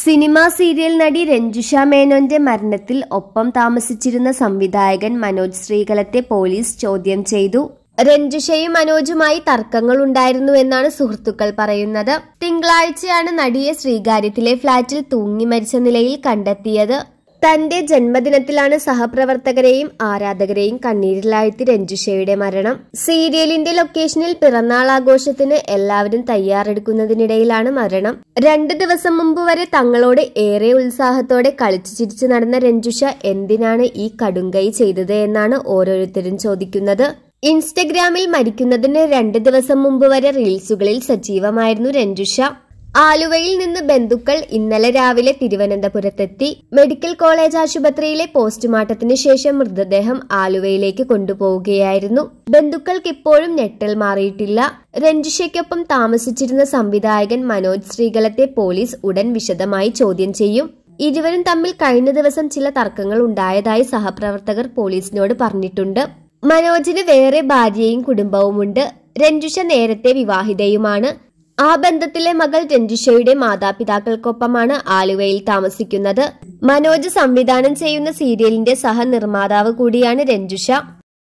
cinema serial നടി രഞ്ജുഷ മേനോന്റെ മരണത്തിൽ ഒപ്പം താമസിച്ചിരുന്ന സംവിധായകൻ മനോജ് ശ്രീകലത്തെ പോലീസ് ചോദ്യം ചെയ്തു രഞ്ജുഷയും മനോജുമായി തർക്കങ്ങൾ ഉണ്ടായിരുന്നുവെന്നാണ് സുഹൃത്തുക്കൾ പറയുന്നത് തിങ്കളാഴ്ചയാണ് നടിയെ ശ്രീകാര്യത്തിലെ ഫ്ളാറ്റിൽ തൂങ്ങി മരിച്ച നിലയിൽ കണ്ടെത്തിയത് തന്റെ ജന്മദിനത്തിലാണ് സഹപ്രവർത്തകരെയും ആരാധകരെയും കണ്ണീരിലാഴ്ത്തി രഞ്ജുഷയുടെ മരണം സീരിയലിന്റെ ലൊക്കേഷനിൽ പിറന്നാൾ ആഘോഷത്തിന് എല്ലാവരും തയ്യാറെടുക്കുന്നതിനിടയിലാണ് മരണം രണ്ടു ദിവസം മുമ്പ് വരെ തങ്ങളോട് ഏറെ ഉത്സാഹത്തോടെ കളിച്ചു ചിരിച്ചു നടന്ന രഞ്ജുഷ എന്തിനാണ് ഈ കടുങ്കൈ ചെയ്തത് എന്നാണ് ഓരോരുത്തരും ചോദിക്കുന്നത് ഇൻസ്റ്റഗ്രാമിൽ മരിക്കുന്നതിന് രണ്ട് ദിവസം മുമ്പ് വരെ റീൽസുകളിൽ സജീവമായിരുന്നു രഞ്ജുഷ ആലുവയിൽ നിന്ന് ബന്ധുക്കൾ ഇന്നലെ രാവിലെ തിരുവനന്തപുരത്തെത്തി മെഡിക്കൽ കോളേജ് ആശുപത്രിയിലെ പോസ്റ്റ്മോർട്ടത്തിന് ശേഷം മൃതദേഹം ആലുവയിലേക്ക് കൊണ്ടുപോവുകയായിരുന്നു ബന്ധുക്കൾക്ക് ഇപ്പോഴും ഞെട്ടൽ മാറിയിട്ടില്ല രഞ്ജിഷയ്ക്കൊപ്പം താമസിച്ചിരുന്ന സംവിധായകൻ മനോജ് ശ്രീകലത്തെ പോലീസ് ഉടൻ വിശദമായി ചോദ്യം ചെയ്യും ഇരുവരും തമ്മിൽ കഴിഞ്ഞ ദിവസം ചില തർക്കങ്ങൾ ഉണ്ടായതായി സഹപ്രവർത്തകർ പോലീസിനോട് പറഞ്ഞിട്ടുണ്ട് മനോജിന് വേറെ ഭാര്യയും കുടുംബവുമുണ്ട് രഞ്ജുഷ നേരത്തെ വിവാഹിതയുമാണ് ആ ബന്ധത്തിലെ മകൾ രഞ്ജുഷയുടെ മാതാപിതാക്കൾക്കൊപ്പമാണ് ആലുവയിൽ താമസിക്കുന്നത് മനോജ് സംവിധാനം ചെയ്യുന്ന സീരിയലിന്റെ സഹനിർമ്മാതാവ് കൂടിയാണ് രഞ്ജുഷ